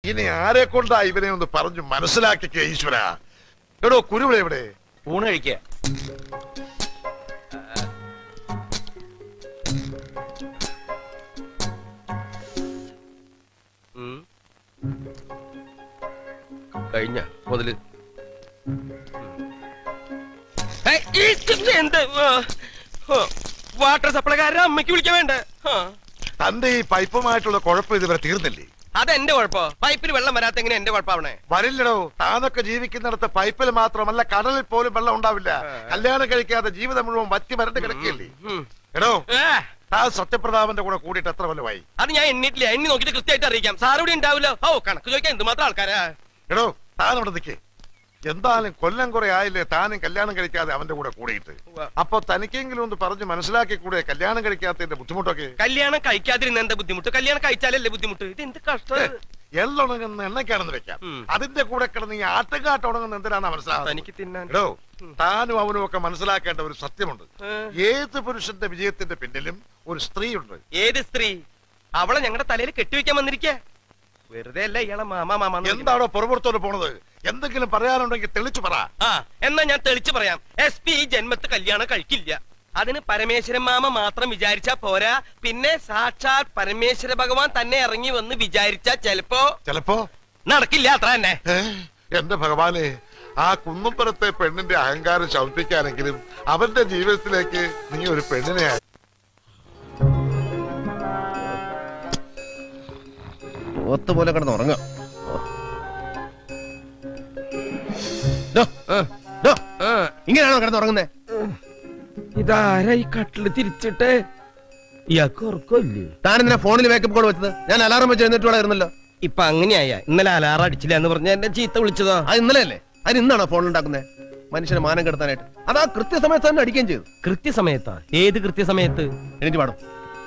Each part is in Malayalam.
ഇനി ആരെ കൊണ്ടാ ഇവനെ ഒന്ന് പറഞ്ഞു മനസ്സിലാക്കിക്കേ ഈശ്വര എടോ കുരുവിള എവിടെ ഊണ് കഴിക്കുക കഴിഞ്ഞ മുതല് ഏയ്, ഈ ഇത് എന്ത് വാട്ടർ സപ്ലൈക്കാരൻ അമ്മയ്ക്ക് വിളിക്കാൻ വേണ്ടേ ആ. തന്റെ ഈ പൈപ്പുമായിട്ടുള്ള കുഴപ്പം ഇതുവരെ തീർന്നില്ലേ അതെന്റെ കുഴപ്പോ പൈപ്പിൽ വെള്ളം വരാത്ത എങ്ങനെ എന്റെ കുഴപ്പമാവണേ വരില്ലടോ താനൊക്കെ ജീവിക്കുന്നിടത്ത് പൈപ്പിൽ മാത്രമല്ല കടലിൽ പോലും വെള്ളം ഉണ്ടാവില്ല കല്യാണം കഴിക്കാതെ ജീവിതം മുഴുവൻ വറ്റി വരണ്ട് കിടക്കുകയല്ലേ ഉം. എടോ ഏ, താൻ സത്യപ്രതാപന്റെ കൂടെ കൂടിയിട്ട് എത്ര കൊല്ലമായി അത് ഞാൻ എണ്ണിട്ടില്ല എണ്ണി നോക്കിയിട്ട് കൃത്യമായിട്ട് അറിയിക്കാം സാർ ഇവിടെ ഉണ്ടാവില്ലോ ഓ കണക്ക് ചോദിക്കാൻ എന്തുമാത്രം ആൾക്കാരാ എടോ താൻ അവിടെ നിൽക്കേ എന്തായാലും കൊല്ലം കുറെ ആയില്ലേ താനും കല്യാണം കഴിക്കാതെ അവന്റെ കൂടെ കൂടിയിട്ട് ഉവ്വ. അപ്പൊ തനിക്കെങ്കിലും ഒന്ന് പറഞ്ഞ് മനസ്സിലാക്കി കൂടെ കല്യാണം കഴിക്കാത്തതിന്റെ ബുദ്ധിമുട്ടൊക്കെ കല്യാണം കഴിക്കാതിരുന്ന എന്താ ബുദ്ധിമുട്ട് കല്യാണം കഴിച്ചാലല്ലേ ബുദ്ധിമുട്ട് ഇത് എന്ത് കഷ്ടം എള്ളുണങ്ങുന്ന എണ്ണയ്ക്കാണെന്ന് വെക്കാം ഉം. അതിന്റെ കൂടെ കിടന്ന് ഈ ആട്ടുകാട്ട് ഉണങ്ങുന്ന എന്തിനാണ് മനസ്സിലാകുന്നത് തനിക്ക് തിന്നാൻ എടോ താനും അവനും ഒക്കെ മനസ്സിലാക്കേണ്ട ഒരു സത്യമുണ്ട് ഏ. ഏത് പുരുഷന്റെ വിജയത്തിന്റെ പിന്നിലും ഒരു സ്ത്രീയുണ്ട് ഏത് സ്ത്രീ അവളെ ഞങ്ങളുടെ തലയിൽ കെട്ടിവെക്കാൻ വന്നിരിക്കേ വെറുതെ അല്ല ഇയാളെ മാമാ മാമാ എന്താണോ പുറപുറത്തോട് പോണത് എന്തെങ്കിലും പറയാനുണ്ടെങ്കിൽ തെളിച്ചു പറ ആ എന്നാ ഞാൻ തെളിച്ചു പറയാം എസ് പി ഈ ജന്മത്ത് കല്യാണം കഴിക്കില്ല അതിന് പരമേശ്വരൻ മാമ മാത്രം വിചാരിച്ചാ പോരാ പിന്നെ സാക്ഷാൽ പരമേശ്വര ഭഗവാൻ തന്നെ ഇറങ്ങി വന്ന് വിചാരിച്ചാ ചെലപ്പോ ചിലപ്പോ നടക്കില്ല അത്ര തന്നെ ഏ? എന്റെ ഭഗവാനെ ആ കുന്നുംപുറത്തെ പെണ്ണിന്റെ അഹങ്കാരം ശമിപ്പിക്കാനെങ്കിലും അവന്റെ ജീവിതത്തിലേക്ക് നീ ഒരു പെണ്ണിനെ അയ- ഓത്ത് പോലെ കിടന്ന് ഉറങ്ങാം ദോ, ദോ, ഇങ്ങനെയാണോ കിടന്ന് ഉറങ്ങുന്നേ ഇതാരാ ഈ കട്ടില് തിരിച്ചിട്ട് ഇയാൾക്ക് ഉറക്കമില്ലേ താൻ എന്തിനാ ഫോണിൽ വേക്കപ്പ് കോൾ വെച്ചത് ഞാൻ അലാറം വെച്ച് എഴുന്നേറ്റ് ഇരുന്നല്ലോ ഇപ്പൊ അങ്ങനെയായ ഇന്നലെ അലാറം അടിച്ചില്ല എന്ന് പറഞ്ഞ എന്നെ ചീത്ത വിളിച്ചതോ അത് ഇന്നലെ അല്ലേ അതിന് ഇന്നാണോ ഫോൺ ഉണ്ടാക്കുന്നത് മനുഷ്യനെ മാനം കെടുത്താനായിട്ട് അതാ കൃത്യസമയത്ത് തന്നെ അടിക്കുകയും ചെയ്തു കൃത്യസമയത്താ ഏത് കൃത്യസമയത്ത് എനിക്ക് പാടും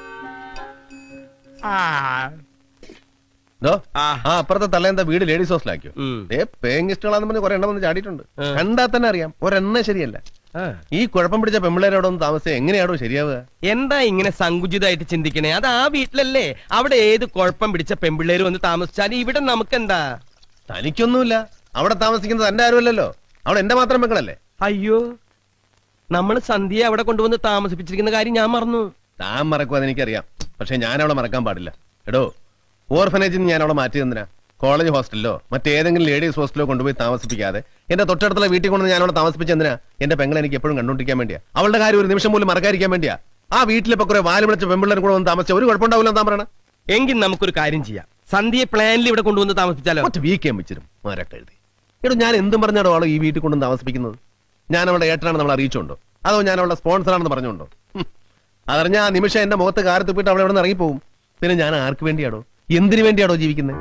ദോ, ആ. ആ അപ്പുറത്തെ തലേന്താ വീട് ലേഡീസ് ഹോസ്റ്റലാക്കിയോ ഉം. ഏ പേങ്ങിഷ്ടങ്ങളാന്ന് പറഞ്ഞ് കുറെ എണ്ണം വന്ന് ചാടിയിട്ടുണ്ട് ആ. കണ്ടാ തന്നെ അറിയാം ഒരെണ്ണ ശരിയല്ല ആ. ഈ കുഴപ്പം പിടിച്ച പെമ്പിള്ളേരോട് ഒന്ന് താമസിച്ച എങ്ങനെയാണോ ശരിയാവുക എന്താ ഇങ്ങനെ സങ്കുചിതമായിട്ട് ചിന്തിക്കണേ അത് ആ വീട്ടിലല്ലേ അവിടെ ഏത് കുഴപ്പം പിടിച്ച പെമ്പിള്ളേര് വന്ന് താമസിച്ചാലും ഇവിടെ നമുക്കെന്താ തനിക്കൊന്നുമില്ല അവിടെ താമസിക്കുന്നത് എന്റെ ആരുമല്ലല്ലോ അവിടെ എന്റെ മാത്രം പെങ്ങളല്ലേ അയ്യോ നമ്മൾ സന്ധ്യയെ അവിടെ കൊണ്ടുവന്ന് താമസിപ്പിച്ചിരിക്കുന്ന കാര്യം ഞാൻ മറന്നു താൻ മറക്കുമെന്ന് എനിക്കറിയാം പക്ഷെ ഞാൻ അവളെ മറക്കാൻ പാടില്ല എടോ ഓർഫനേജിൽ നിന്ന് ഞാൻ അവളെ മാറ്റി തന്നിനാ കോളേജ് ഹോസ്റ്റലിലോ മറ്റേതെങ്കിലും ലേഡീസ് ഹോസ്റ്റലിലോ കൊണ്ടുപോയി താമസിപ്പിക്കാതെ എന്റെ തൊട്ടടുത്തുള്ള വീട്ടിൽ കൊണ്ടുവന്ന് ഞാൻ അവളെ താമസിപ്പിച്ചെന്തിനാ എന്റെ പെങ്ങളെ എനിക്ക് എപ്പോഴും കണ്ടുകൊണ്ടിരിക്കാൻ വേണ്ടിയാ അവളുടെ കാര്യം ഒരു നിമിഷം പോലും മറക്കാതിരിക്കാൻ വേണ്ടിയാ ആ വീട്ടിലിപ്പോ കുറെ വാല് വിളിച്ച പെമ്പിള്ളേരും കൂടെ വന്ന് താമസിച്ച ഒരു കുഴപ്പമുണ്ടാവില്ല എന്താ പറയണ എങ്കിൽ നമുക്കൊരു കാര്യം ചെയ്യാം സന്ധ്യയെ പ്ലാനിൽ ഇവിടെ കൊണ്ടുവന്ന് താമസിപ്പിച്ചാലോ ഒറ്റ വീക്കേം വെച്ചിരും മരക്കെഴുതി എടോ ഞാൻ എന്തും പറഞ്ഞാടോ അവളെ ഈ വീട്ടിൽ കൊണ്ടുവന്ന് താമസിപ്പിക്കുന്നത് ഞാൻ അവളുടെ ഏട്ടനാണെന്ന് അവളെ അറിയിച്ചോണ്ടോ അതോ ഞാൻ അവളുടെ സ്പോൺസറാണെന്ന് പറഞ്ഞോണ്ടോ ഹും. അതറിഞ്ഞ ആ നിമിഷം എന്റെ മുഖത്ത് കാറ് തുപ്പിട്ട് അവളെ ഇവിടെ നിന്ന് ഇറങ്ങിപ്പോവും പിന്നെ ഞാൻ ആർക്ക് വേണ്ടിയാടോ എന്തിനു വേണ്ടിയാടോ ജീവിക്കുന്നത്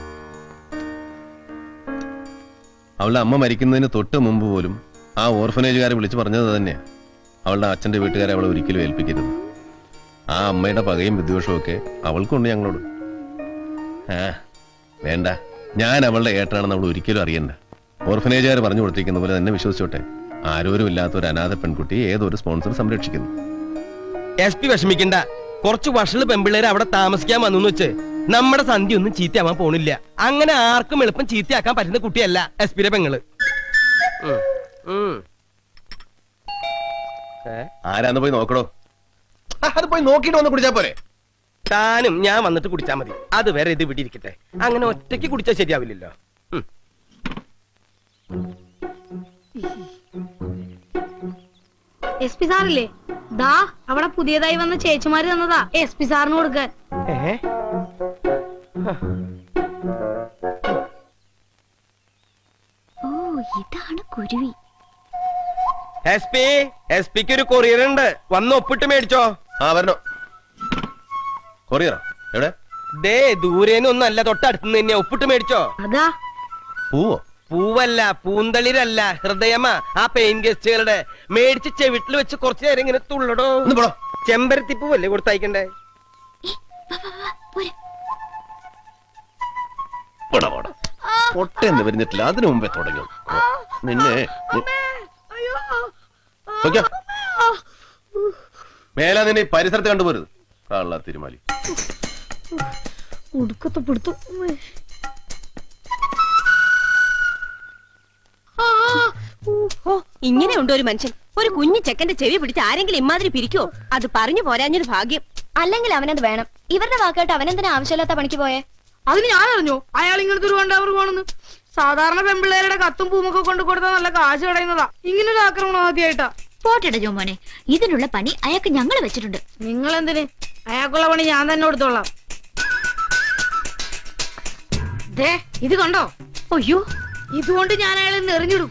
അവളുടെ അമ്മ മരിക്കുന്നതിന് തൊട്ട് മുമ്പ് പോലും ആ ഓർഫനേജുകാരെ വിളിച്ചു പറഞ്ഞത് തന്നെയാ അവളുടെ അച്ഛന്റെ വീട്ടുകാരെ അവളെ ഒരിക്കലും ഏൽപ്പിക്കരുത് ആ അമ്മയുടെ പകയും വിദ്വേഷവും ഒക്കെ അവൾക്കുണ്ട് ഞങ്ങളോട് ആ വേണ്ട ഞാൻ അവളുടെ ഏട്ടനാണെന്ന് അവൾ ഒരിക്കലും അറിയണ്ട ഓർഫനേജുകാർ പറഞ്ഞു കൊടുത്തിരിക്കുന്ന പോലെ തന്നെ വിശ്വസിച്ചോട്ടെ ആരോരും ഇല്ലാത്ത ഒരു അനാഥ പെൺകുട്ടി ഏതൊരു സ്പോൺസർ സംരക്ഷിക്കുന്നു എസ് പി വിഷമിക്കണ്ട കുറച്ച് വഷള് പെമ്പിള്ളേര് അവിടെ താമസിക്കാൻ വന്നു വെച്ച് നമ്മുടെ സന്ധ്യ ഒന്നും ചീത്തയാവാൻ പോണില്ല അങ്ങനെ ആർക്കും എളുപ്പം ചീത്തയാക്കാൻ പറ്റുന്ന കുട്ടിയല്ല എസ് പിയുടെ പെങ്ങള് ഉം. ഉം. ഏ? ആരാന്ന് പോയി നോക്കടോ ആ, അത് പോയി നോക്കിയിട്ട് വന്ന് കുടിച്ചാ പോരെ താനും ഞാൻ വന്നിട്ട് കുടിച്ചാ മതി അത് വരെ ഇത് ഇവിടെ ഇരിക്കട്ടെ അങ്ങനെ ഒറ്റയ്ക്ക് കുടിച്ചാൽ ശരിയാവില്ലല്ലോ ഉം. എസ് പി സാറില്ലേ ദാ അവിടെ പുതിയതായി വന്ന ചേച്ചിമാര് തന്നതാ എസ് പി സാറിന് കൊടുക്കാൻ ഏ? ഓ ഇതാണ് കുരുവി എസ് പി എസ് പിക്ക് ഒരു കൊറിയർ ഉണ്ട് വന്ന് ഒപ്പിട്ട് മേടിച്ചോ ആ വരണോ കൊറിയറോ എവിടെ ദേ ദൂരേനൊന്നും അല്ല തൊട്ടടുത്ത് തന്നെയാ ഒപ്പിട്ട് മേടിച്ചോ അതാ പൂവോ പൂവല്ല പൂന്തളിരല്ല ഹൃദയമാ ആ പെയിൻ ഗസ്റ്റുകളുടെ മേടിച്ച് ചെവിട്ടിൽ വെച്ച് കുറച്ചു നേരം ഇങ്ങനെ തുള്ളടോ ഒന്ന് പോടോ ചെമ്പരത്തി പൂവല്ലേ കൊടുത്തയക്കണ്ടേ പോടാ പോടാ പൊട്ടെന്ന് വരുന്നിട്ടില്ല അതിനു മുമ്പേ തുടങ്ങി നിന്നെ നി- നോക്കിയോ? മേലാ നിന്നെ ഈ പരിസരത്ത് കണ്ടുപോരുത് കള്ള തിരുമാലി ഉടുക്കത്തെ പിടുത്തു ഓ ഇങ്ങനെയുണ്ടോ ഒരു മനുഷ്യൻ ഒരു കുഞ്ഞു ചെക്കന്റെ ചെവി പിടിച്ച് ആരെങ്കിലും ഇമാതിരി പിരിക്കോ അത് പറഞ്ഞു പോരാഞ്ഞൊരു ഭാഗ്യം അല്ലെങ്കിൽ അവനത് വേണം ഇവരുടെ വാക്കായിട്ട് അവനെന്തിനാ ആവശ്യമില്ലാത്ത പണിക്ക് പോയേ അതിന് ഞാൻ അറിഞ്ഞു അയാൾ ഇങ്ങനത്തെ ഒരു കണ്ടവർ പോണെന്ന് സാധാരണ പെമ്പിള്ളേരുടെ കത്തും പൂമൊക്കെ കൊണ്ട് കൊടുത്താൽ നല്ല കാശ് കളയുന്നതാ ഇങ്ങനൊരു ആക്രമണം ആദ്യമായിട്ടാ പോട്ടെടാ ജോമോനെ ഇതിനുള്ള പണി അയാൾക്ക് ഞങ്ങൾ വെച്ചിട്ടുണ്ട് നിങ്ങൾ എന്തിന് അയാൾക്കുള്ള പണി ഞാൻ തന്നെ കൊടുത്തോളാം ദേ ഇത് കണ്ടോ അയ്യോ ഇതുകൊണ്ട് ഞാൻ അയാളെ എറിഞ്ഞിടും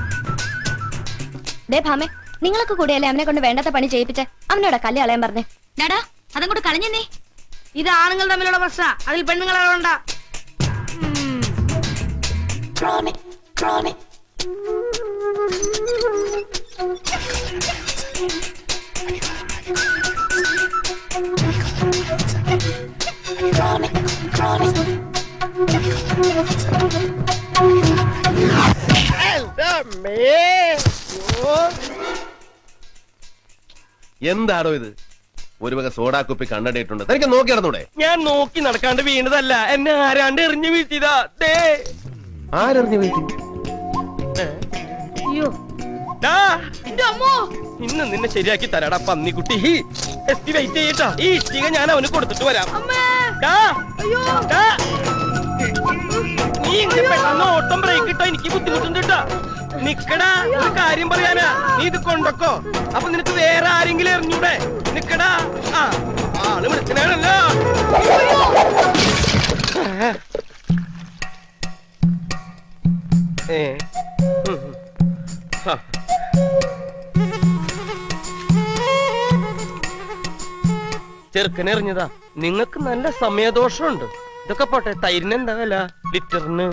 ദേ ഭാമേ നിങ്ങളൊക്കെ കൂടിയല്ലേ അവനെ കൊണ്ട് വേണ്ടാത്ത പണി ചെയ്യിപ്പിച്ചേ അവനോടാ കല്ല് കളയാൻ പറഞ്ഞേ നടാ അതങ്ങോട്ട് കളഞ്ഞേ ഇത് ആണുങ്ങൾ തമ്മിലുള്ള പ്രശ്ന അതിൽ പെണ്ണുങ്ങളെ വേണ്ട എന്താണോ ഇത് ഒരു വക സോഡാ കുപ്പി കണ്ണടയിട്ടുണ്ട് തനിക്ക് നോക്കി നടന്നൂടെ ഞാൻ നോക്കി നടക്കാണ്ട് വീണതല്ല എന്നെ ആരാണ്ട് എറിഞ്ഞു വീഴ്ത്തിയതാ ദേ ആരെറിഞ്ഞു വീഴ്ത്തി അയ്യോ ദാ, എന്റെ അമ്മോ ഇന്ന് നിന്നെ ശരിയാക്കി തരാടാ പന്നിക്കുട്ടി എസ് പി വെയിറ്റ് ചെയ്യട്ടാ ഈ ഇഷ്ടിക ഞാൻ അവന് കൊടുത്തിട്ട് വരാം അമ്മേ ദാ, അയ്യോ ദാ. നീ ഇങ്ങനെ പെട്ടെന്ന് ഓട്ടം ബ്രേക്ക് ഇട്ടോ എനിക്ക് ബുദ്ധിമുട്ടുണ്ട് കേട്ടാ നിക്കടാ ഒരു കാര്യം പറയാനാ നീ ഇത് കൊണ്ടക്കോ അപ്പൊ നിനക്ക് വേറെ ആരെങ്കിലും എറിഞ്ഞൂടെ നിക്കടാ ആ ആള് വിളിക്കണല്ലോ ഏ ഉം. ആ. ചെറുക്കനെ എറിഞ്ഞതാ നിങ്ങക്ക് നല്ല സമയദോഷമുണ്ട് ഇതൊക്കെ പോട്ടെ തൈരിന് എന്താ വില ലിറ്ററിന്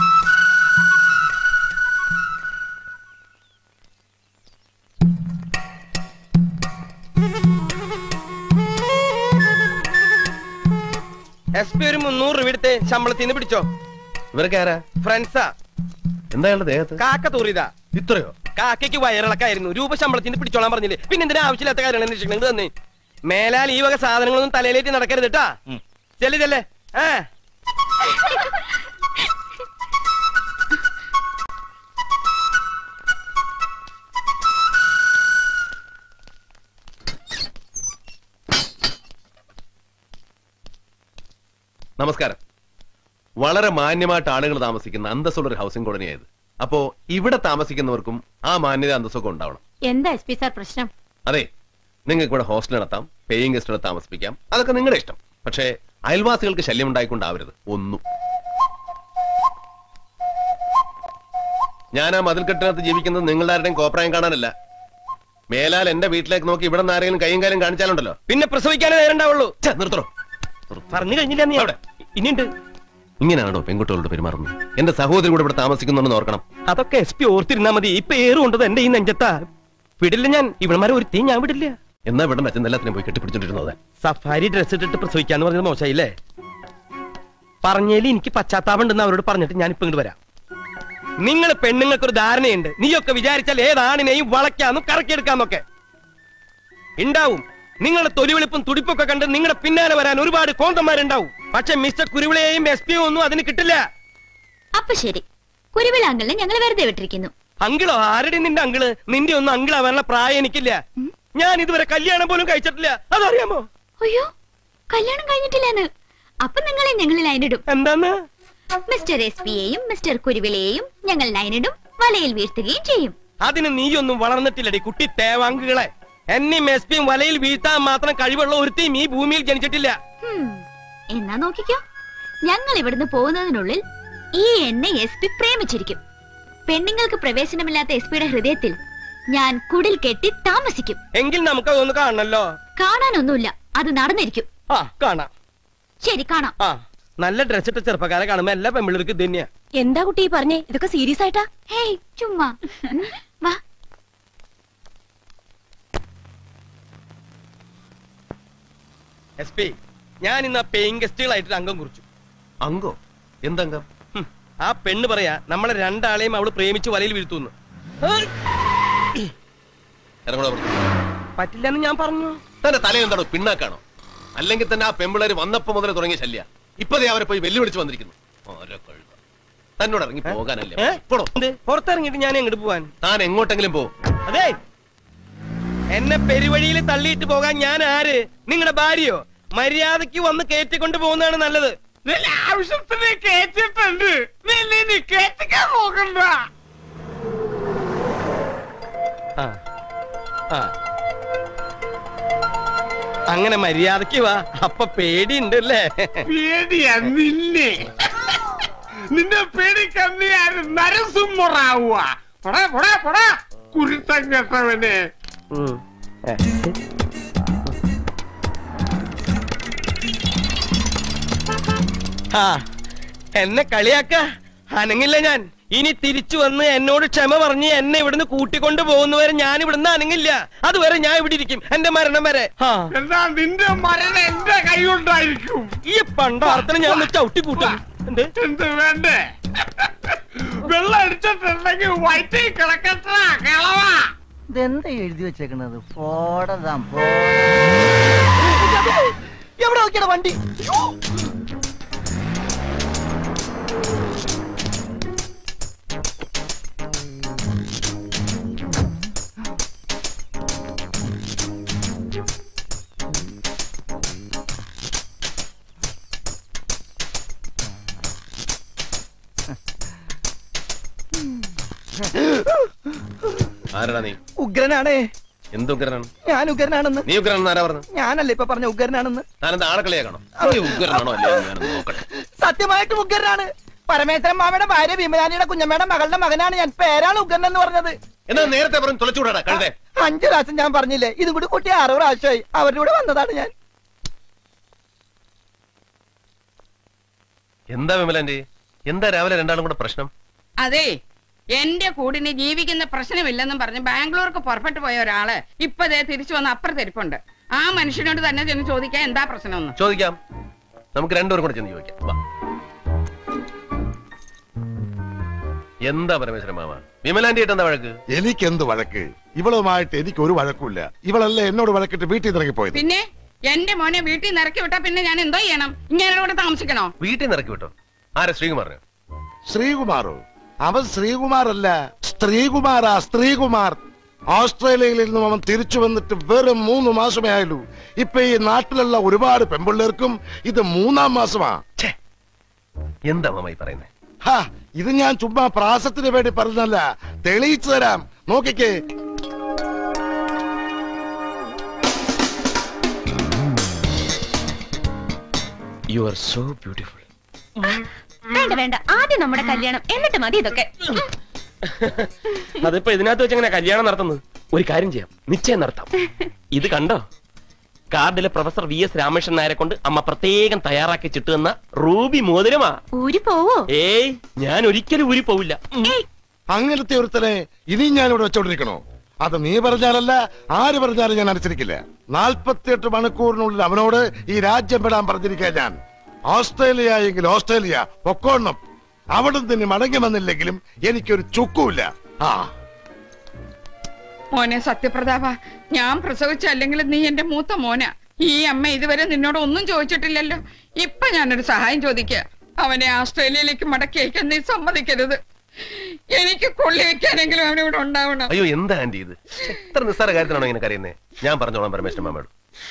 എസ് പി ഒരു മുന്നൂറ് രൂപ എടുത്ത് ശമ്പളത്തിൽ നിന്ന് പിടിച്ചോ ഇവരൊക്കെ ആരാ ഫ്രണ്ട്സാ എന്താ അയാളുടെ ദേഹത്ത് കാക്ക തൂറിയതാ ഇത്രയോ കാക്കയ്ക്ക് വയറിളക്കായിരുന്നു രൂപ ശമ്പളത്തിൽ നിന്ന് പിടിച്ചോളാൻ പറഞ്ഞില്ലേ പിന്നെ എന്തിനാ ആവശ്യമില്ലാത്ത കാര്യങ്ങൾ അന്വേഷിക്കുന്നത് തന്നെ മേലാൽ ഈ വക സാധനങ്ങളൊന്നും തലയിലേറ്റ് നടക്കരുത് കേട്ടാ ചെല്ല് ചെല്ലേ ഏ നമസ്കാരം വളരെ മാന്യമായിട്ട് ആളുകൾ താമസിക്കുന്ന അന്തസ്സുള്ള ഒരു ഹൗസിംഗ് കോളനിയായത് അപ്പോ ഇവിടെ താമസിക്കുന്നവർക്കും ആ മാന്യത അന്തസ്സൊക്കെ ഉണ്ടാവണം എന്താ എസ് പി സാർ പ്രശ്നം അതെ നിങ്ങൾക്ക് ഇവിടെ ഹോസ്റ്റൽ നടത്താം പേയിങ് ഗസ്റ്റുകളെ താമസിപ്പിക്കാം അതൊക്കെ നിങ്ങളുടെ ഇഷ്ടം പക്ഷേ അയൽവാസികൾക്ക് ശല്യം ഉണ്ടായിക്കൊണ്ടാവരുത് ഒന്നും ഞാൻ ആ മതിൽക്കെട്ടിനകത്ത് ജീവിക്കുന്നത് നിങ്ങളുടെ ആരുടെയും കോപ്രായം കാണാനല്ല മേലാൽ എന്റെ വീട്ടിലേക്ക് നോക്കി ഇവിടെ നിന്ന് ആരെങ്കിലും കൈയും കാര്യം കാണിച്ചാലുണ്ടല്ലോ പിന്നെ പ്രസവിക്കാനേ നേരണ്ടാവുള്ളൂ ഛെ, നിർത്തണോ പറഞ്ഞു കഴിഞ്ഞില്ല നീ അവിടെ ഇനിയുണ്ട് ഇങ്ങനെയാണോ പെൺകുട്ടികളോട് പെരുമാറുന്നത് എന്റെ സഹോദരി കൂടെ ഇവിടെ താമസിക്കുന്നുണ്ടെന്ന് ഓർക്കണം അതൊക്കെ എസ് പി ഓർത്തിരുന്നാ മതി ഇപ്പൊ ഏറുകൊണ്ടത് എന്റെ ഈ നെഞ്ചത്താ വിടില്ല ഞാൻ ഇവന്മാരെ ഒരു തീ ഞാൻ വിടില്ല എന്നാ ഇവിടെ അച്ഛൻ എല്ലാത്തിനും പോയി കെട്ടിപ്പിടിച്ചോണ്ടിരുന്നത് സഫാരി ഡ്രസ് ഇട്ടിട്ട് പ്രസവിക്കാന്ന് പറഞ്ഞത് മോശമായില്ലേ പറഞ്ഞേലി എനിക്ക് പശ്ചാത്താപം ഉണ്ടെന്ന് അവരോട് പറഞ്ഞിട്ട് ഞാൻ ഇപ്പൊ ഇങ്ങോട്ട് വരാം നിങ്ങൾ പെണ്ണുങ്ങൾക്കൊരു ധാരണയുണ്ട് നീയൊക്കെ വിചാരിച്ചാൽ ഏതാണിനെയും വളയ്ക്കാന്നും കറക്കിയെടുക്കാന്നൊക്കെ ഉണ്ടാവും നിങ്ങളുടെ തൊലിവെളുപ്പും തുടിപ്പൊക്കെ കണ്ട് നിങ്ങളുടെ പിന്നാലെ വരാൻ ഒരുപാട് കോന്തന്മാരുണ്ടാവും പക്ഷെ മിസ്റ്റർ കുരുവിളയെയും എസ് പിയും ഒന്നും അതിന് കിട്ടില്ല അപ്പൊ ശരി കുരുവിളാങ്കലിനെ ഞങ്ങൾ വെറുതെ വിട്ടിരിക്കുന്നു അങ്കിളോ ആരുടെ നിന്റെ അങ്കിള് നിന്റെ ഒന്നും അങ്കിളാവാനുള്ള പ്രായം എനിക്കില്ല ഞാൻ ഇതുവരെ കല്യാണം പോലും കഴിച്ചിട്ടില്ല അതറിയാമോ അയ്യോ കല്യാണം കഴിഞ്ഞിട്ടില്ലെന്ന് അപ്പൊ നിങ്ങളെ ഞങ്ങൾ ലൈനിടും എന്താന്ന് മിസ്റ്റർ എസ് പിയെയും മിസ്റ്റർ കുരുവിളയെയും ഞങ്ങൾ ലൈനിടും വലയിൽ വീഴ്ത്തുകയും ചെയ്യും അതിന് നീയൊന്നും വളർന്നിട്ടില്ലടി കുട്ടി തേവാങ്കുകളെ എന്നെയും എസ് പിയും വലയിൽ വീഴ്ത്താൻ മാത്രം കഴിവുള്ള ഒരുത്തിയും ഈ ഭൂമിയിൽ ജനിച്ചിട്ടില്ല ഹും, എന്നാ നോക്കിക്കോ ഞങ്ങൾ ഇവിടുന്ന് പോകുന്നതിനുള്ളിൽ ഈ എന്നെ എസ് പി പ്രേമിച്ചിരിക്കും പെണ്ണുങ്ങൾക്ക് പ്രവേശനമില്ലാത്ത എസ് പിയുടെ ഹൃദയത്തിൽ ഞാൻ കുടിൽ കെട്ടി താമസിക്കും എങ്കിൽ നമുക്ക് അതൊന്ന് കാണണല്ലോ കാണാനൊന്നുമില്ല അത് നടന്നിരിക്കും ആ കാണാം ശരി കാണാം ആ നല്ല ഡ്രസ് ഇട്ട ചെറുപ്പക്കാരെ കാണുമ്പോ എല്ലാ പെമ്പിള്ളേർക്ക് ഇത് തന്നെയാ എന്താ കുട്ടി ഈ പറഞ്ഞേ ഇതൊക്കെ സീരിയസ് ആയിട്ടാ ഹേയ് ചുമ്മാ ഉം, വാ എസ് പി ഞാൻ ഇന്ന് ആ പേയിങ് ഗസ്റ്റുകളായിട്ട് അംഗം കുറിച്ചു അങ്കോ എന്തങ്കം ഹും, ആ പെണ്ണ് പറയാ നമ്മളെ രണ്ടാളെയും അവള് പ്രേമിച്ച് വലയിൽ വീഴ്ത്തുന്നു ഇറങ്ങണോ അവിടുന്ന്? പറ്റില്ലെന്ന് ഞാൻ പറഞ്ഞു തന്റെ തല എന്താണോ പിണ്ണാക്കാണോ അല്ലെങ്കിൽ തന്നെ ആ പെമ്പിള്ളേര് വന്നപ്പോ മുതലേ തുടങ്ങിയ ശല്യ ഇപ്പതേ അവരെ പോയി വെല്ലുവിളിച്ച് വന്നിരിക്കുന്നു ഓരോ കഴുത തന്നോട് ഇറങ്ങി പോകാനല്ലേ ഏ? പോടോ. എന്ത്? പുറത്തിറങ്ങിയിട്ട് ഞാൻ എങ്ങോട്ട് പോവാൻ താൻ എങ്ങോട്ടെങ്കിലും പോ അതെ എന്നെ പെരുവഴിയിൽ തള്ളിയിട്ട് പോകാൻ ഞാൻ ആര് നിങ്ങളുടെ ഭാര്യയോ മര്യാദക്ക് വന്ന് കയറ്റിക്കൊണ്ട് പോകുന്നതാണ് നല്ലത് ആവശ്യത്തിന് കേറ്റിട്ടുണ്ട് നീ നീ കേറ്റിക്കാൻ നോക്കണ്ട ആ ആ അങ്ങനെ മര്യാദക്ക് വാ അപ്പൊ പേടിയുണ്ട് അല്ലേ പേടിയാ നിന്നെ നിന്നെ പേടിക്കാൻ നീ ആര് നരസിംഹറാവുക പൊടാ പൊടാ പൊടാ കുരുത്തം കെട്ടവനെ ഉം. ഏ. ആ എന്നെ കളിയാക്ക അനങ്ങില്ല ഞാൻ ഇനി തിരിച്ചു വന്ന് എന്നോട് ക്ഷമ പറഞ്ഞ് എന്നെ ഇവിടുന്ന് കൂട്ടിക്കൊണ്ട് പോകുന്നവരെ ഞാൻ ഇവിടുന്ന് അനങ്ങില്ല അതുവരെ ഞാൻ ഇവിടെ ഇരിക്കും എന്റെ മരണം വരെ ആ എന്നാ നിന്റെ മരണം എന്റെ കൈകൊണ്ടായിരിക്കും ഈ പണ്ടാർത്തനെ ഞാൻ ഒന്ന് ചവിട്ടി കൂട്ടും എന്ത് എന്ത് വേണ്ടേ വെള്ളം അടിച്ചിട്ടുണ്ടെങ്കിൽ വയറ്റിൽ കിടക്കട്ടാ കളവാ ഇതെന്താ എഴുതി വെച്ചേക്കണത് ഫോടതാം എവിടെ നോക്കിയാണ് വണ്ടി ആരടാ നീ ഉഗ്രനാണേ എന്ത് ഉഗ്രനാണ് ഞാൻ ഉഗ്രനാണെന്ന് നീ ഉഗ്രനാണെന്ന് ആരാ പറഞ്ഞു ഞാനല്ലേ ഇപ്പൊ പറഞ്ഞ ഉഗ്രനാണെന്ന് താനെന്താ ആളെ കളിയാക്കണോ നീ ഉഗ്രനാണോ അല്ലേ എന്ന് ഞാനൊന്ന് നോക്കട്ടെ സത്യമായിട്ടും ഉഗ്രനാണ് പരമേശ്വരൻ മാമയുടെ ഭാര്യ ഭീമരാനിയുടെ കുഞ്ഞമ്മയുടെ മകളുടെ മകനാണ് ഞാൻ പേരാണ് ഉഗ്രൻ എന്ന് പറഞ്ഞത് എന്നാ നേരത്തെ പറഞ്ഞു തുളച്ചുകൂടാ കഴുതേ അഞ്ചു പ്രാവശ്യം ഞാൻ പറഞ്ഞില്ലേ ഇതും കൂടി കുട്ടി ആറ് പ്രാവശ്യമായി അവരുടെ കൂടെ വന്നതാണ് ഞാൻ എന്താ വിമലാന്റെ എന്താ രാവിലെ രണ്ടാളും കൂടെ പ്രശ്നം അതെ എന്റെ കൂടിന് ജീവിക്കുന്ന പ്രശ്നമില്ലെന്നും പറഞ്ഞ് ബാംഗ്ലൂർക്ക് പുറപ്പെട്ടു പോയ ഒരാള് ഇപ്പൊ ദേ തിരിച്ചു വന്ന് അപ്പുറത്തെരിപ്പുണ്ട് ആ മനുഷ്യനോട് തന്നെ ചെന്ന് ചോദിക്കാൻ എന്താ പ്രശ്നമെന്ന് ചോദിക്കാം നമുക്ക് രണ്ടുപേരും കൂടെ ചെന്ന് ചോദിക്കാം വാ എന്താ പരമേശ്വരൻ മാമ വിമലാന്റെ ആയിട്ട് എന്താ വഴക്ക് എനിക്കെന്ത് വഴക്ക് ഇവളുമായിട്ട് എനിക്ക് ഒരു വഴക്കുമില്ല ഇവളല്ലേ എന്നോട് വഴക്കിട്ട് വീട്ടിൽ നിന്ന് ഇറങ്ങിപ്പോയത് പിന്നെ എന്റെ മോനെ വീട്ടിൽ നിന്ന് ഇറക്കി വിട്ടാ പിന്നെ ഞാൻ എന്തോ ചെയ്യണം ഇങ്ങനെ കൂടെ താമസിക്കണോ വീട്ടിൽ നിന്ന് ഇറക്കി വിട്ടോ ആരാ ശ്രീകുമാറിന് ശ്രീകുമാറോ അവൻ ശ്രീകുമാറല്ല സ്ത്രീകുമാറാ സ്ത്രീകുമാർ ഓസ്ട്രേലിയയിൽ നിന്നും അവൻ തിരിച്ചു വന്നിട്ട് വെറും മൂന്ന് മാസമേ ആയുള്ളൂ ഇപ്പൊ ഈ നാട്ടിലുള്ള ഒരുപാട് പെമ്പിള്ളേർക്കും ഇത് മൂന്നാം മാസമാ എന്താ മാമ ഈ പറയുന്നേ ഹാ ഇത് ഞാൻ ചുമ്മാ പ്രാസത്തിന് വേണ്ടി പറഞ്ഞല്ല തെളിയിച്ചു തരാം നോക്കിക്കേ യു ആർ സോ ബ്യൂട്ടിഫുൾ വേണ്ട വേണ്ട ആദ്യം നമ്മുടെ കല്യാണം എന്നിട്ട് മതി ഇതൊക്കെ അതിപ്പോ ഇതിനകത്ത് വെച്ച് എങ്ങനെ കല്യാണം നടത്തുന്നത് ഒരു കാര്യം ചെയ്യാം നിശ്ചയം നടത്താം ഇത് കണ്ടോ കാർഡിലെ പ്രൊഫസർ വി എസ് രാമകൃഷ്ണൻ നായരെ കൊണ്ട് അമ്മ പ്രത്യേകം തയ്യാറാക്കി ചിട്ടുന്ന റൂബി മോതിരമാ ഊരി പോവോ ഏയ് ഞാൻ ഒരിക്കലും ഊരി പോവില്ല ഉം. അങ്ങനത്തെ ഒരുത്തനെ ഇനിയും ഞാൻ ഇവിടെ വെച്ചോണ്ടിരിക്കണോ അത് നീ പറഞ്ഞാലല്ല ആര് പറഞ്ഞാലും ഞാൻ അനുസരിക്കില്ല നാൽപ്പത്തിയെട്ട് മണിക്കൂറിനുള്ളിൽ അവനോട് ഈ രാജ്യം വിടാൻ പറഞ്ഞിരിക്കാൻ ഞാൻ ഓസ്ട്രേലിയ എങ്കിൽ ഓസ്ട്രേലിയ പൊക്കോണം അവിടുന്ന് തന്നെ മടങ്ങി വന്നില്ലെങ്കിലും എനിക്കൊരു ചുക്കുമില്ല ആ മോനെ സത്യപ്രതാപ ഞാൻ പ്രസവിച്ച അല്ലെങ്കിൽ നീ എന്റെ മൂത്ത മോന ഈ അമ്മ ഇതുവരെ നിന്നോട് ഒന്നും ചോദിച്ചിട്ടില്ലല്ലോ ഇപ്പൊ ഞാനൊരു സഹായം ചോദിക്കുക അവനെ ഓസ്ട്രേലിയയിലേക്ക് മടക്കി അയക്കാൻ നീ സമ്മതിക്കരുത് എനിക്ക് കൊള്ളി വെക്കാനെങ്കിലും അവൻ ഇവിടെ ഉണ്ടാവണം അയ്യോ എന്താ ആന്റി ഇത് എത്ര നിസ്സാര കാര്യത്തിനാണോ ഇങ്ങനെ കരയുന്നേ ഞാൻ പറഞ്ഞോളാം പരമേശ്വരൻ മാമയോട്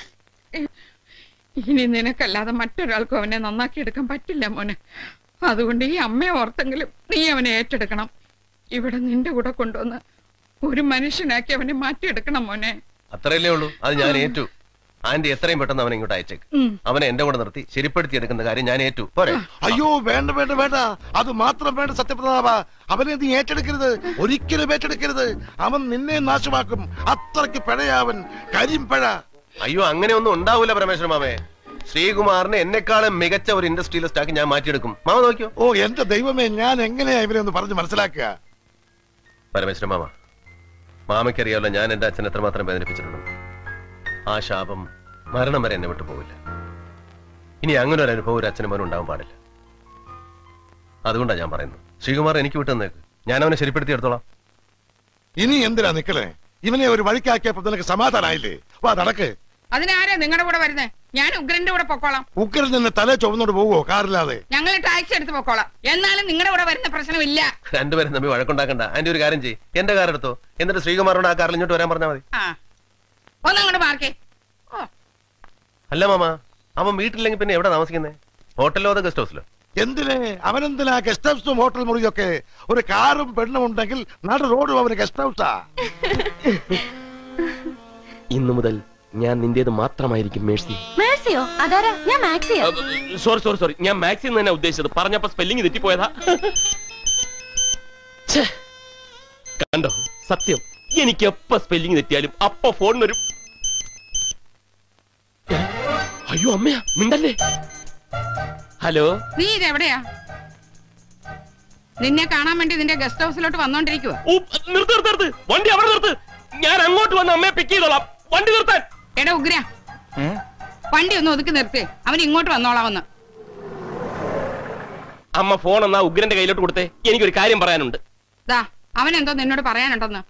ഇനി നിനക്കല്ലാതെ മറ്റൊരാൾക്കും അവനെ നന്നാക്കി എടുക്കാൻ പറ്റില്ല മോനെ അതുകൊണ്ട് ഈ അമ്മയെ ഓർത്തെങ്കിലും നീ അവനെ ഏറ്റെടുക്കണം ഇവിടെ നിന്റെ കൂടെ കൊണ്ടുവന്ന് ഒരു മനുഷ്യനാക്കി അവനെ മാറ്റിയെടുക്കണം മോനെ അത്രയല്ലേ ഉള്ളൂ അത് ഞാൻ ഏറ്റു ആന്റി എത്രയും പെട്ടെന്ന് അവനെ ഇങ്ങോട്ട് അയച്ചേക്ക് ഉം. അവനെ എന്റെ കൂടെ നിർത്തി ശരിപ്പെടുത്തി എടുക്കുന്ന കാര്യം ഞാൻ ഏറ്റു പോരെ അയ്യോ വേണ്ട വേണ്ട വേണ്ട അത് മാത്രം വേണ്ട സത്യപ്രതാപ അവനെ നീ ഏറ്റെടുക്കരുത് ഒരിക്കലും ഏറ്റെടുക്കരുത് അവൻ നിന്നെ നാശമാക്കും അത്രയ്ക്ക് പിഴയാവൻ കരിമ്പഴ അയ്യോ അങ്ങനെ ഒന്നും ഉണ്ടാവൂല പരമേശ്വരൻ മാമേ ശ്രീകുമാറിനെ എന്നെക്കാളും മികച്ച ഒരു ഇൻഡസ്ട്രിയലിസ്റ്റ് ആക്കി ഞാൻ മാറ്റിയെടുക്കും മാമ നോക്കിയോ ഓ എന്റെ ദൈവമേ ഞാൻ എങ്ങനെയാ ഇവനെ ഒന്ന് പറഞ്ഞ് മനസ്സിലാക്കുക പരമേശ്വരൻ മാമ മാമയ്ക്കറിയാമല്ലോ ഞാൻ എന്റെ അച്ഛൻ എത്രമാത്രം വേദനിപ്പിച്ചിട്ടുണ്ട് ആ ശാപം മരണം വരെ എന്നെ വിട്ടു പോവില്ല ഇനി അങ്ങനെ ഒരു അനുഭവം ഒരു അച്ഛനും മോനും ഉണ്ടാവാൻ പാടില്ല അതുകൊണ്ടാണ് ഞാൻ പറയുന്നത് ശ്രീകുമാർ എനിക്ക് വിട്ടു തന്നേക്ക് ഞാൻ അവനെ ശരിപ്പെടുത്തി എടുത്തോളാം ഇനി എന്തിനാ നിക്കണേ ഇവനെ ഒരു വഴിക്കാക്കിയപ്പോ നിനക്ക് സമാധാനായില്ലേ വാ നടക്ക് അതിനാരാ നിങ്ങളുടെ കൂടെ വരുന്നേ ഞാൻ ഉഗ്രന്റെ കൂടെ പൊക്കോളാം ഉക്കറിൽ നിന്ന് തല ചുവന്നോട് പോവോ കാറില്ലാതെ ഞങ്ങൾ ടാക്സി എടുത്ത് പൊക്കോളാം എന്നാലും നിങ്ങളുടെ കൂടെ വരുന്ന പ്രശ്നമില്ല രണ്ടുപേരും തമ്മിൽ വഴക്കുണ്ടാക്കണ്ട അതിന്റെ ഒരു കാര്യം ചെയ്യ് എന്റെ കാർ എടുത്തോ എന്നിട്ട് ശ്രീകുമാറിനോട് ആ കാറിൽ ഇങ്ങോട്ട് വരാൻ പറഞ്ഞാൽ മതി ആ ഒന്നങ്ങോട്ട് മാർക്കേ ഓ അല്ല മാമ അവൻ വീട്ടിലെങ്കിൽ പിന്നെ എവിടെ താമസിക്കുന്നേ ഹോട്ടലിലോ അതോ ഗസ്റ്റ് ഹൗസിലോ എന്തിന് അവനെന്തിനാ ഗസ്റ്റ് ഹൗസും ഹോട്ടൽ മുറിയൊക്കെ ഒരു കാറും പെണ്ണും ഉണ്ടെങ്കിൽ നട റോഡും അവന് ഗസ്റ്റ് ഹൗസാ ഇന്നു മുതൽ ഞാൻ നിന്റേത് മാത്രമായിരിക്കും മേഴ്സി മേഴ്സിയോ അതാരാ ഞാൻ മാക്സിയോ സോറി സോറി സോറി ഞാൻ മാക്സിം തന്നെ ഉദ്ദേശിച്ചത് പറഞ്ഞപ്പോ സ്പെല്ലിംഗ് തെറ്റിപ്പോയതാ ഛേ, കണ്ടോ സത്യം എനിക്ക് എപ്പ സ്പെല്ലിംഗ് തെറ്റിയാലും അപ്പ ഫോൺ വരും അയ്യോ അമ്മയാ മിണ്ടല്ലേ ഹലോ നീ ഇതെവിടെയാ നിന്നെ കാണാൻ വേണ്ടി നിന്റെ ഗസ്റ്റ് ഹൗസിലോട്ട് വന്നോണ്ടിരിക്കുവോ ഊ, നിർത്ത് നിർത്ത് നിർത്ത് വണ്ടി അവിടെ നിർത്ത് ഞാൻ അങ്ങോട്ട് വന്ന് അമ്മയെ പിക്ക് ചെയ്തോളാം വണ്ടി നിർത്താൻ എടാ ഉഗ്ര വണ്ടി ഒന്ന് ഒതുക്കി നിർത്തേ അവൻ ഇങ്ങോട്ട് വന്നോളാവന്ന് അമ്മ ഫോൺ എന്നാ ഉഗ്രന്റെ കയ്യിലോട്ട് കൊടുത്തേ എനിക്കൊരു കാര്യം പറയാനുണ്ട് ദാ അവൻ എന്തോ നിന്നോട് പറയാനുണ്ടെന്ന്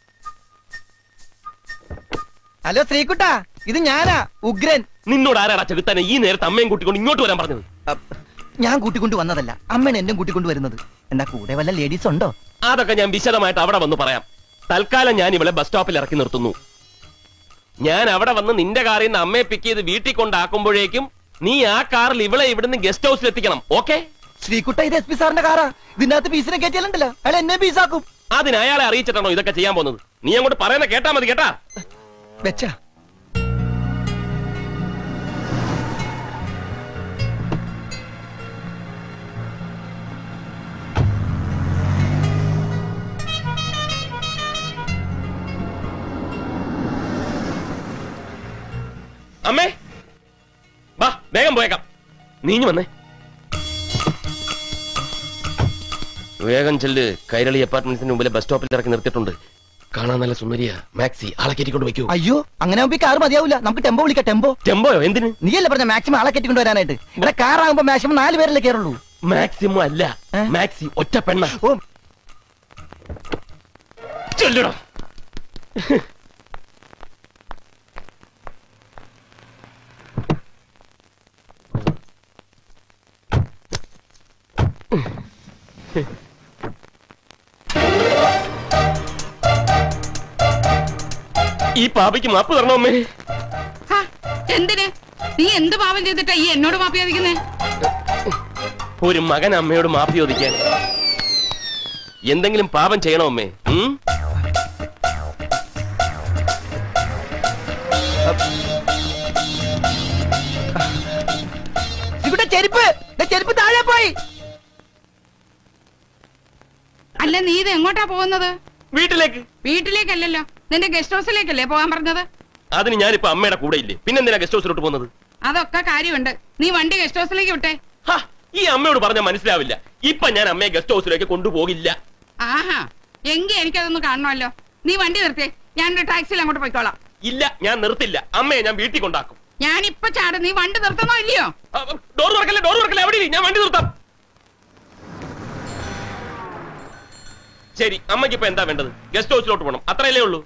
ഹലോ ശ്രീകുട്ട ഇത് ഞാനാ ഉഗ്രൻ നിന്നോട് ആരാടാ ചെകുത്താനെ ഈ നേരത്തെ അമ്മയും കൂട്ടിക്കൊണ്ട് ഇങ്ങോട്ട് വരാൻ പറഞ്ഞത് അപ്പ് ഞാൻ കൂട്ടിക്കൊണ്ട് വന്നതല്ല അമ്മയാണ് എന്നെ കൂട്ടിക്കൊണ്ട് വരുന്നത് എന്നാ കൂടെ വല്ല ലേഡീസ് ഉണ്ടോ അതൊക്കെ ഞാൻ വിശദമായിട്ട് അവിടെ വന്ന് പറയാം തൽക്കാലം ഞാൻ ഇവളെ ബസ് സ്റ്റോപ്പിൽ ഇറക്കി നിർത്തുന്നു ഞാൻ അവിടെ വന്ന് നിന്റെ കാറിൽ നിന്ന് അമ്മയെ പിക്ക് ചെയ്ത് വീട്ടിൽ കൊണ്ടാക്കുമ്പോഴേക്കും നീ ആ കാറിൽ ഇവളെ ഇവിടുന്ന് ഗസ്റ്റ് ഹൗസിൽ എത്തിക്കണം ഓക്കെ ശ്രീകുട്ട ഇത് എസ് പി സാറിന്റെ കാറാ ഇതിനകത്ത് പീസിനെ കയറ്റിയാലുണ്ടല്ലോ അയാൾ എന്നെ പീസാക്കും അതിന് അയാളെ അറിയിച്ചിട്ടാണോ ഇതൊക്കെ ചെയ്യാൻ പോകുന്നത് നീ അങ്ങോട്ട് പറയുന്ന കേട്ടാ മതി കേട്ടാ വെച്ചാ അമ്മേ വാ വേഗം പോയേക്കാം നീഞ്ഞു വന്നേ വേഗം ചെല്ല് കൈരളി അപ്പാർട്ട്മെന്റ്സിന് മുമ്പിലെ ബസ് സ്റ്റോപ്പിൽ ഇറക്കി നിർത്തിയിട്ടുണ്ട് കാണാൻ നല്ല സുന്ദരിയാ മാക്സി ആളെ കയറ്റിക്കൊണ്ട് വയ്ക്കൂ അയ്യോ അങ്ങനെ ആവുമ്പോ ഈ കാർ മതിയാവില്ല നമുക്ക് ടെമ്പോ വിളിക്കാം ടെമ്പോ ടെമ്പോയോ എന്തിന് നീയല്ലേ പറഞ്ഞ മാക്സിമം ആളെ കെട്ടിക്കൊണ്ട് വരാനായിട്ട് ഇവിടെ കാർ ആകുമ്പോ മാക്സിമം നാല് പേരല്ലേ കയറുള്ളൂ മാക്സിമം അല്ല ഏ? മാക്സി ഒറ്റ പെണ്ണ ഓ ചെല്ലടാ ഈ പാപിക്ക് മാപ്പ് തരണോ അമ്മേ ഹാ, എന്തിന് നീ എന്ത് പാപം ചെയ്തിട്ടാ ഈ എന്നോട് മാപ്പി ചോദിക്കുന്നേ ഒരു മകൻ അമ്മയോട് മാപ്പ് ചോദിക്കാൻ എന്തെങ്കിലും പാപം ചെയ്യണോ അമ്മേ ഉം? ശ്രീകുട്ട ചെരുപ്പ് ദേ ചെരുപ്പ് താഴെ പോയി അല്ല നീ ഇത് എങ്ങോട്ടാ പോകുന്നത് വീട്ടിലേക്ക് വീട്ടിലേക്കല്ലല്ലോ നിന്റെ ഗസ്റ്റ് ഹൗസിലേക്കല്ലേ പോകാൻ പറഞ്ഞത് അതിന് ഞാനിപ്പോ അമ്മയുടെ കൂടെ ഇല്ലേ പിന്നെന്തിനാ ഗസ്റ്റ് ഹൗസിലോട്ട് പോകുന്നത് അതൊക്കെ കാര്യമുണ്ട് നീ വണ്ടി ഗസ്റ്റ് ഹൗസിലേക്ക് വിട്ടെ ഹാ, ഈ അമ്മയോട് പറഞ്ഞാൽ മനസ്സിലാവില്ല ഇപ്പൊ ഞാൻ അമ്മയെ ഗസ്റ്റ് ഹൗസിലേക്ക് കൊണ്ടുപോകില്ല ആഹാ എങ്കി എനിക്കതൊന്ന് കാണണമല്ലോ നീ വണ്ടി നിർത്തിയേ ഞാനൊരു ടാക്സിയിൽ അങ്ങോട്ട് പോയിക്കോളാം ഇല്ല ഞാൻ നിർത്തില്ല അമ്മയെ ഞാൻ വീട്ടിൽ കൊണ്ടാക്കും ഞാൻ ഇപ്പൊ ചാടും നീ വണ്ടി നിർത്തണോ ഇല്ലയോ ഡോർ തുറക്കല്ലേ ഡോർ തുറക്കല്ലേ അവിടെ ഇരി, ഞാൻ വണ്ടി നിർത്താം ശരി അമ്മയ്ക്ക് ഇപ്പൊ എന്താ വേണ്ടത് ഗസ്റ്റ് ഹൗസിലോട്ട് പോകണം അത്രയല്ലേ ഉള്ളൂ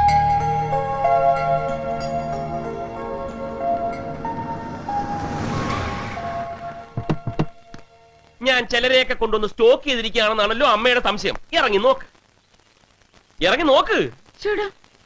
ഞാൻ ചിലരെയൊക്കെ കൊണ്ടുവന്ന് സ്റ്റോക്ക് ചെയ്തിരിക്കുകയാണെന്നാണല്ലോ അമ്മയുടെ സംശയം ഇറങ്ങി നോക്ക് ഇറങ്ങി നോക്ക് ചേടാ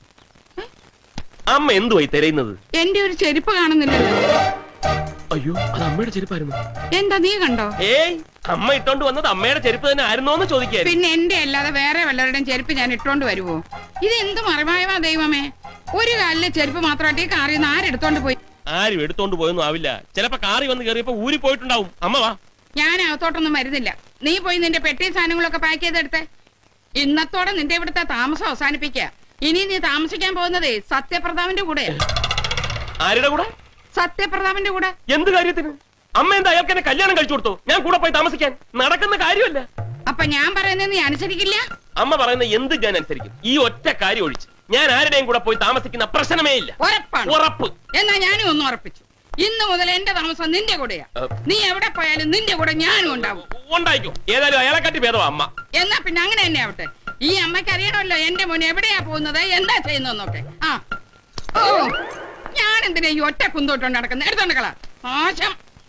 അമ്മ എന്തുവായി തിരയുന്നത് എന്റെ ഒരു ചെരുപ്പ് കാണുന്നില്ലല്ലോ അയ്യോ അത് അമ്മയുടെ ചെരുപ്പായിരുന്നു എന്താ നീ കണ്ടോ ഏയ് അമ്മ ഇട്ടോണ്ട് വന്നത് അമ്മയുടെ ചെരുപ്പ് തന്നെ ആയിരുന്നോന്ന് ചോദിക്കായിരുന്നു പിന്നെ എന്റെ അല്ലാതെ വേറെ വല്ലവരുടെയും ചെരുപ്പ് ഞാൻ ഇട്ടോണ്ട് വരുവോ ഇത് എന്ത് മറിമായവാ ദൈവമേ ഒരു കാലിലെ ചെരുപ്പ് മാത്രമായിട്ട് ഈ കാറിൽ നിന്ന് ആരെടുത്തോണ്ട് പോയി ആരും എടുത്തോണ്ട് പോയൊന്നും ആവില്ല ചിലപ്പോ കാറി വന്ന് കയറിയപ്പോ ഊരി പോയിട്ടുണ്ടാവും അമ്മ വാ ഞാൻ അകത്തോട്ടൊന്നും വരുന്നില്ല നീ പോയി നിന്റെ പെട്ടി സാധനങ്ങളൊക്കെ പാക്ക് ചെയ്തെടുത്തെ ഇന്നത്തോടെ നിന്റെ ഇവിടുത്തെ താമസം അവസാനിപ്പിക്കുക ഇനി നീ താമസിക്കാൻ പോകുന്നതേ സത്യപ്രതാപന്റെ കൂടെ ആരുടെ കൂടെ സത്യപ്രതാപന്റെ കൂടെ എന്ത് കാര്യത്തിന് അമ്മ എന്താ അയാൾക്ക് എന്നെ കല്യാണം കഴിച്ചു കൊടുത്തോ ഞാൻ കൂടെ പോയി താമസിക്കാൻ നടക്കുന്ന കാര്യമല്ല അപ്പൊ ഞാൻ പറയുന്നത് നീ അനുസരിക്കില്ല അമ്മ പറയുന്ന എന്ത് ഞാൻ അനുസരിക്കും ഈ ഒറ്റ കാര്യം ഒഴിച്ച് ഞാൻ ആരുടെയും കൂടെ പോയി താമസിക്കുന്ന പ്രശ്നമേ ഇല്ല ഉറപ്പാണ് ഉറപ്പ് എന്നാ ഞാനും ഒന്ന് ഉറപ്പിച്ചു ഇന്ന് മുതൽ എന്റെ താമസം നിന്റെ കൂടെയാ ഏ. നീ എവിടെ പോയാലും നിന്റെ കൂടെ ഞാനും ഉണ്ടാവും ഉണ്ടായിക്കോ ഏതായാലും അയാളെ കാട്ടി ഭേദമാ അമ്മ എന്നാ പിന്നെ അങ്ങനെ തന്നെ ആവട്ടെ ഈ അമ്മയ്ക്ക് അറിയണമല്ലോ എന്റെ മോൻ എവിടെയാ പോകുന്നത് എന്താ ചെയ്യുന്നതെന്നൊക്കെ ആ ഓ ഞാൻ എന്തിനാ ഈ ഒറ്റ കുന്തോട്ടോണ്ട് നടക്കുന്നത് എടുത്തോണ്ട് കള ആശം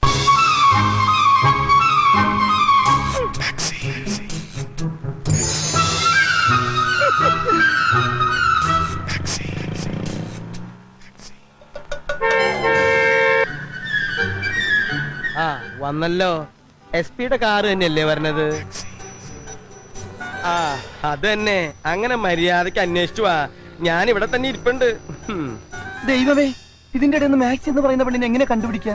ആ വന്നല്ലോ എസ് പിയുടെ കാറ് തന്നെയല്ലേ വരണത് ആ അത് തന്നെ അങ്ങനെ മര്യാദക്ക് അന്വേഷിച്ചു വാ ഞാൻ ഇവിടെ തന്നെ ഇരിപ്പുണ്ട് ഹും. ദൈവമേ ഇതിന്റെ ഇടയിൽ മാക്സ് എന്ന് പറയുന്ന പെണ്ണിനെ എങ്ങനെ കണ്ടുപിടിക്ക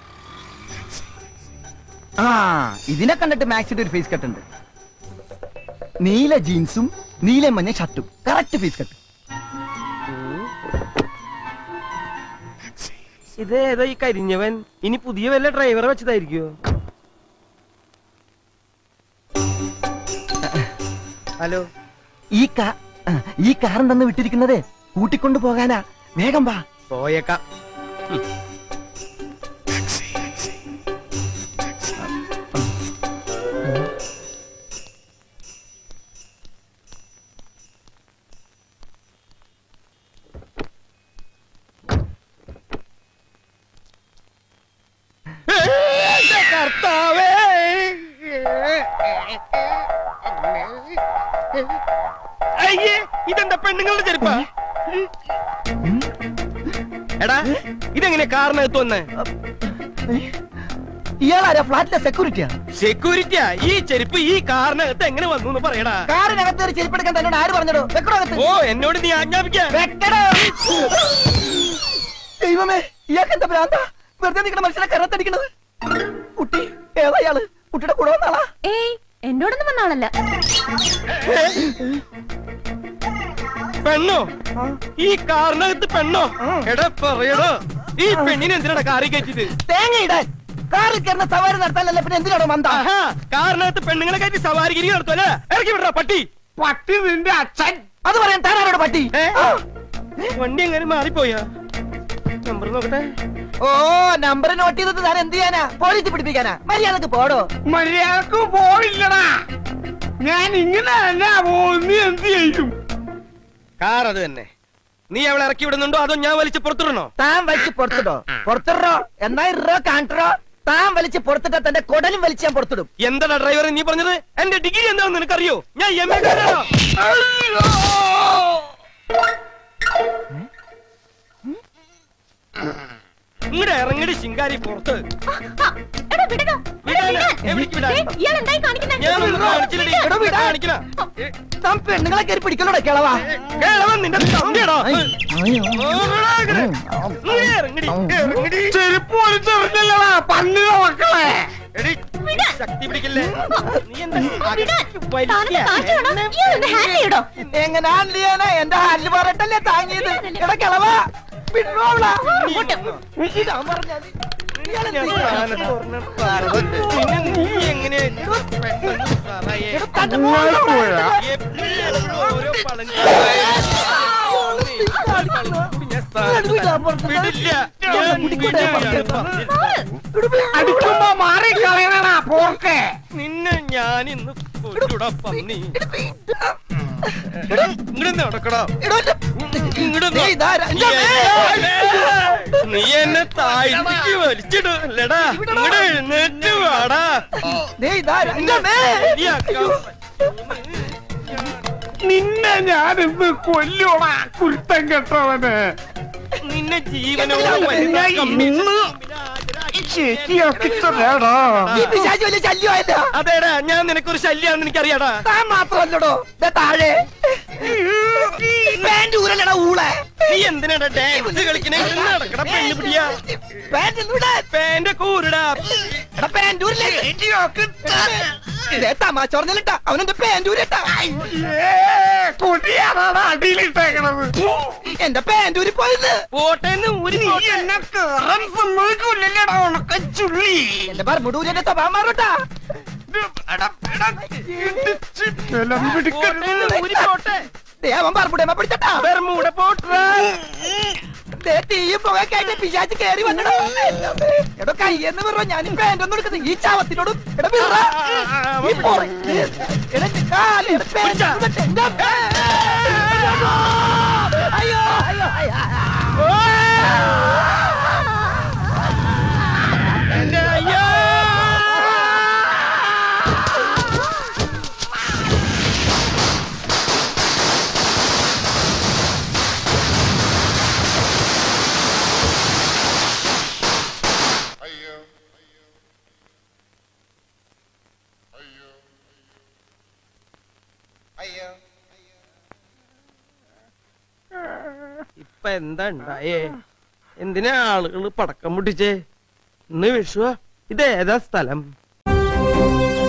ആ ഇതിനെ കണ്ടിട്ട് മാക്സിന്റെ ഒരു ഫേസ് കട്ട് ഉണ്ട് നീല ജീൻസും നീല മഞ്ഞ ഷർട്ടും കറക്റ്റ് ഫേസ് കട്ട് ഇത് ഏതോ ഈ കരിഞ്ഞവൻ ഇനി പുതിയ വല്ല ഡ്രൈവറെ വെച്ചതായിരിക്കോ ഹലോ ഈ കാ ആ, ഈ കാറും തന്ന് വിട്ടിരിക്കുന്നത് കൂട്ടിക്കൊണ്ടു പോകാനാ വേഗം വാ പോയേക്കാം കർത്താവേ അയ്യേ ഇതെന്താ പെണ്ണുങ്ങളുടെ ചെരുപ്പാ എടാ ഇതെങ്ങനെ കാറിനകത്ത് വന്നേ ഇയാളാരാ ഫ്ലാറ്റിലെ സെക്യൂരിറ്റിയാ സെക്യൂരിറ്റിയാ ഈ ചെരുപ്പ് ഈ കാറിനകത്ത് എങ്ങനെ വന്നു എന്ന് പറയടാ കാറിനകത്ത് ഒരു ചെരുപ്പെടുക്കാൻ തന്നോട് ആര് പറഞ്ഞോ വെക്കണോ ഓ എന്നോട് നീ ആജ്ഞാപിക്കാ വെക്കണോ ദൈവമേ ഇയാൾക്ക് എന്താ ഭ്രാന്ത വെറുതെ നിൽക്കണ മനുഷ്യനെ കരത്തടിക്കണത് കുട്ടി ഏതാ ഇയാള് കുട്ടിയുടെ കൂടെ വന്നാളാ ഏയ് എന്നോടൊന്നും വന്നാളല്ല പെണ്ണോ ഈ കാറിനകത്ത് പെണ്ണോ എടാ പറയടോ ഈ പെണ്ണിനെ എന്തിനാണ് കാറി കയറ്റിട്ട് തേങ്ങ ഇടാൻ കാറിൽ കയറുന്ന സവാരി നടത്താനല്ല പിന്നെ എന്തിനാണോ മന്ദ ആഹാ കാറിനകത്ത് പെണ്ണുങ്ങളെ കയറ്റി സവാരിഗിരി നടത്തുമല്ലേ ഇറക്കി വിടറാ പട്ടി പട്ടി നിന്റെ അച്ഛൻ അത് പറയാൻ താനാരോട് പട്ടി ഏ? ആ. വണ്ടി എങ്ങനെ മാറിപ്പോയാ നമ്പർ നോക്കട്ടെ ഓ നമ്പർ നോട്ട് ചെയ്തത് താൻ എന്ത് ചെയ്യാനാ പോലീസ് പിടിപ്പിക്കാനാ മര്യാദക്ക് പോടോ മര്യാദക്ക് പോയില്ലടാ ഞാൻ ഇങ്ങനെ അല്ല പോകുന്നു എന്ത് ചെയ്യും കാർ അത് തന്നെ നീ അവളെ ഇറക്കി വിടുന്നുണ്ടോ അതോ ഞാൻ വലിച്ച് പുറത്തിടണോ താൻ വലിച്ച് പുറത്തിടോ പുറത്തിടോ എന്നാ ഇറോ കാണിട്ടോ താൻ വലിച്ച് പുറത്തിട്ടാ തന്റെ കൊടലും വലിച്ച് ഞാൻ പുറത്തിടും എന്താടാ ഡ്രൈവർ നീ പറഞ്ഞത് എന്റെ ഡിഗ്രി എന്താണെന്ന് നിനക്കറിയോ ഞാൻ എം എ ഇങ്ങടെ ഇറങ്ങടി ശിങ്കാരി പുറത്ത് എടാ വിടടാ വിടാനാ? എവിടേക്ക് വിടാൻ? ഇയാൾ എന്തായി കാണിക്കുന്നേ ഞാനൊന്നും കാണിച്ചില്ലടി. എടാ, വിടാൻ. കാണിക്കണ. താൻ പെണ്ണുങ്ങളെ കയറി പിടിക്കലോടെ കിളവാ കേളവൻ നിന്റെ തന്തയാടാ. അയ്യോ. ഓടാ ഇങ്ങട്. ഇങ്ങട് ഇറങ്ങടി, ഇറങ്ങടി. ചെരുപ്പ് വലിച്ചെറിഞ്ഞല്ലടാ പന്നിയുടെ മക്കളെ എടി, ശക്തി പിടിക്കല്ലേ നീ എന്താ താനൊന്ന് വലിക്കാ? കാണിച്ചു ഇയാളൊന്ന് ഹാൻഡിൽ ചെയ്യടോ എങ്ങനെ ഹാൻഡിൽ ചെയ്യാനാ എന്റെ ഹാൻഡിൽ പറഞ്ഞിട്ടല്ലേ താങ്ങിയത് എടാ കിളവാ വിടോളാ ഇതാ പറഞ്ഞത് ഇയാളെന്ത് ഞാൻ ചെയ്യാനാ? സ്ഥാനത്ത് ഒരെണ്ണം പറഞ്ഞത്. പിന്നെ നീ എങ്ങനെ പെട്ടെന്ന് പറയേ? എടാ, തന്റെ മോളെ പോയാ? എപ്പോഴും ഓരോ പളഞ്ഞ വിടില്ല ഞാൻ വിടില്ല. അടിക്കുമ്പോ മാറി കളയണടാ പോർക്കെ നിന്നെ ഞാൻ ഇന്ന് കൊല്ലൂടാ പന്നി ഇങ്ങോട്ട് നടക്കടാ എടോ, എന്റെ- ഇങ്ങോട്ട് ദേ, ഇതാരാ? നീ എന്നെ- നീ എന്നെ താഴ്ത്തിക്ക് വലിച്ചിടല്ലടാ ഇങ്ങോട്ട് എഴുന്നേറ്റ് വാടാ ദേ, ഇതാരാ? എന്റെ മേ. ശരിയാക്കാം. നിന്നെ ഞാനിന്ന് കൊല്ലൂടാ കുരുത്തം കെട്ടവന് നിന്നെ ജീവനോട് ഞാൻ വലുതാക്കാൻ ഇന്ന് ശരിയാക്കി തരാടാ ഈ പിശാച് വലിയ ശല്യമായില്ല അതേടാ ഞാൻ നിനക്കൊരു ശല്യാണെന്ന് എനിക്കറിയാടാ താൻ മാത്രമല്ലടോ ദേ താഴെ പാന്റ് ഊരല്ലടാ ഊളെ നീ എന്തിനാടാ ഡാൻസ് കളിക്കണേ നടക്കട പെണ്ണ് പിടിയാ പാന്റ് ഒന്നൂടെ പേന്റെ കൂരടാ എടാ പാന്റ് ഊരില്ലേ ദേ തമാശ പറഞ്ഞിട്ടാ അവനെന്റെ പാന്റ് ഊരട്ടാ കൊടിയാണാണ് അടിയിലിട്ടേക്കണത് എന്റെ പാന്റ് ഊരി പോയത് പോട്ടേന്ന് ഊരി നീ എന്നെ കേറാൻ സമ്മതിക്കൂലല്ലേടാ ഉണക്ക ചുള്ളി എന്റെ പറമ്പൂരൂരിന്റെ സ്വഭാവം മാറൂട്ടാ നിലം പിടിക്കരുത് പോട്ടേന്ന് ഊരി പോട്ടെ ദേ അവൻ പറമ്പൂടേമ്മ പിടിച്ചട്ടാ ബർമൂട പോട്ടാ ദേ തീയും പുകയൊക്കെ ആയിട്ട് പിശാച് കേറി വന്നടാ എടോ കയ്യെന്ന് പറഞ്ഞ ഞാൻ പാന്റ് ഒന്നും എടുക്കുന്നത് ഈ ചാവത്തിനോടും എടാ വിറ. ഈ പൊറ- എടാ കാല്, എടാ പാന്റ് ഇങ്ങോട്ട് എന്റെ പാന്റ്. അയ്യോ അയ്യോ അയ്യോ എന്റെ അയ്യോ ഇപ്പൊ എന്താ ഉണ്ടായേ എന്തിനാ ആളുകൾ പടക്കം പൊട്ടിച്ചേ ഇന്ന് വിഷുവാ ഇത് ഏതാ സ്ഥലം